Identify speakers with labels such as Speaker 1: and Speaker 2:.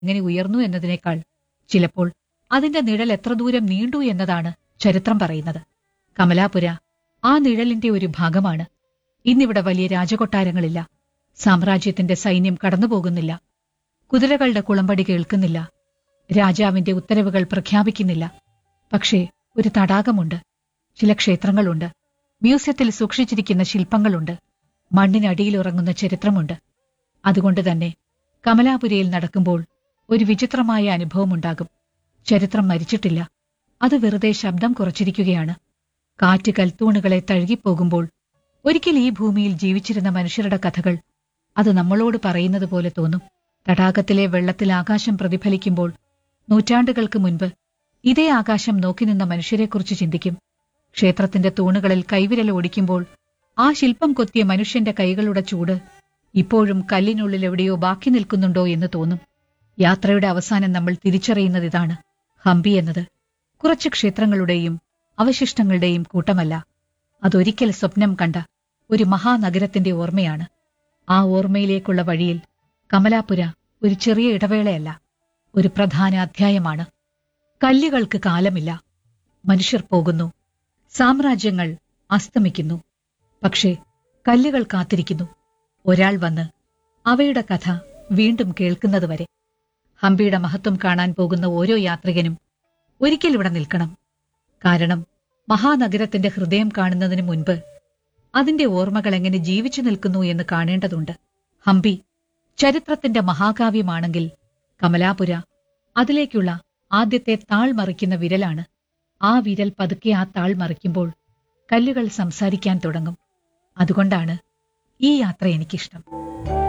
Speaker 1: എങ്ങനെ ഉയർന്നു എന്നതിനേക്കാൾ ചിലപ്പോൾ അതിന്റെ നിഴൽ എത്ര ദൂരം നീണ്ടു എന്നതാണ് ചരിത്രം പറയുന്നത് കമലാപുര ആ നിഴലിന്റെ ഒരു ഭാഗമാണ് ഇന്നിവിടെ വലിയ രാജകൊട്ടാരങ്ങളില്ല സാമ്രാജ്യത്തിന്റെ സൈന്യം കടന്നുപോകുന്നില്ല കുതിരകളുടെ കുളമ്പടി കേൾക്കുന്നില്ല രാജാവിന്റെ ഉത്തരവുകൾ പ്രഖ്യാപിക്കുന്നില്ല പക്ഷേ ഒരു തടാകമുണ്ട് ചില ക്ഷേത്രങ്ങളുണ്ട് മ്യൂസിയത്തിൽ സൂക്ഷിച്ചിരിക്കുന്ന ശില്പങ്ങളുണ്ട് മണ്ണിനടിയിൽ ഉറങ്ങുന്ന ചരിത്രമുണ്ട് അതുകൊണ്ട് തന്നെ കമലാപുരയിൽ നടക്കുമ്പോൾ ഒരു വിചിത്രമായ അനുഭവമുണ്ടാകും ചരിത്രം മരിച്ചിട്ടില്ല അത് വെറുതെ ശബ്ദം കുറച്ചിരിക്കുകയാണ് കാറ്റ് കൽത്തൂണുകളെ തഴുകിപ്പോകുമ്പോൾ ഒരിക്കൽ ഈ ഭൂമിയിൽ ജീവിച്ചിരുന്ന മനുഷ്യരുടെ കഥകൾ അത് നമ്മളോട് പറയുന്നത് പോലെ തോന്നും തടാകത്തിലെ വെള്ളത്തിൽ ആകാശം പ്രതിഫലിക്കുമ്പോൾ നൂറ്റാണ്ടുകൾക്ക് മുൻപ് ഇതേ ആകാശം നോക്കി നിന്ന മനുഷ്യരെക്കുറിച്ച് ചിന്തിക്കും ക്ഷേത്രത്തിന്റെ തൂണുകളിൽ കൈവിരൽ ഓടിക്കുമ്പോൾ ആ ശില്പം കൊത്തിയ മനുഷ്യന്റെ കൈകളുടെ ചൂട് ഇപ്പോഴും കല്ലിനുള്ളിൽ എവിടെയോ ബാക്കി നിൽക്കുന്നുണ്ടോ എന്ന് തോന്നും യാത്രയുടെ അവസാനം നമ്മൾ തിരിച്ചറിയുന്നത് ഇതാണ് ഹംപി എന്നത് കുറച്ച് ക്ഷേത്രങ്ങളുടെയും അവശിഷ്ടങ്ങളുടെയും കൂട്ടമല്ല അതൊരിക്കൽ സ്വപ്നം കണ്ട ഒരു മഹാനഗരത്തിന്റെ ഓർമ്മയാണ് ആ ഓർമ്മയിലേക്കുള്ള വഴിയിൽ കമലാപുര ഒരു ചെറിയ ഇടവേളയല്ല ഒരു പ്രധാന അധ്യായമാണ് കല്ലുകൾക്ക് കാലമില്ല മനുഷ്യർ പോകുന്നു സാമ്രാജ്യങ്ങൾ അസ്തമിക്കുന്നു പക്ഷേ കല്ലുകൾ കാത്തിരിക്കുന്നു ഒരാൾ വന്ന് അവയുടെ കഥ വീണ്ടും കേൾക്കുന്നതുവരെ ഹംപിയുടെ മഹത്വം കാണാൻ പോകുന്ന ഓരോ യാത്രികനും ഒരിക്കൽ ഇവിടെ നിൽക്കണം കാരണം മഹാനഗരത്തിന്റെ ഹൃദയം കാണുന്നതിന് മുൻപ് അതിന്റെ ഓർമ്മകൾ എങ്ങനെ ജീവിച്ചു നിൽക്കുന്നു എന്ന് കാണേണ്ടതുണ്ട് ഹംപി ചരിത്രത്തിന്റെ മഹാകാവ്യമാണെങ്കിൽ കമലാപുര അതിലേക്കുള്ള ആദ്യത്തെ താൾ മറിക്കുന്ന വിരലാണ് ആ വിരൽ പതുക്കെ ആ താൾ മറിക്കുമ്പോൾ കല്ലുകൾ സംസാരിക്കാൻ തുടങ്ങും അതുകൊണ്ടാണ് ഈ യാത്ര എനിക്കിഷ്ടം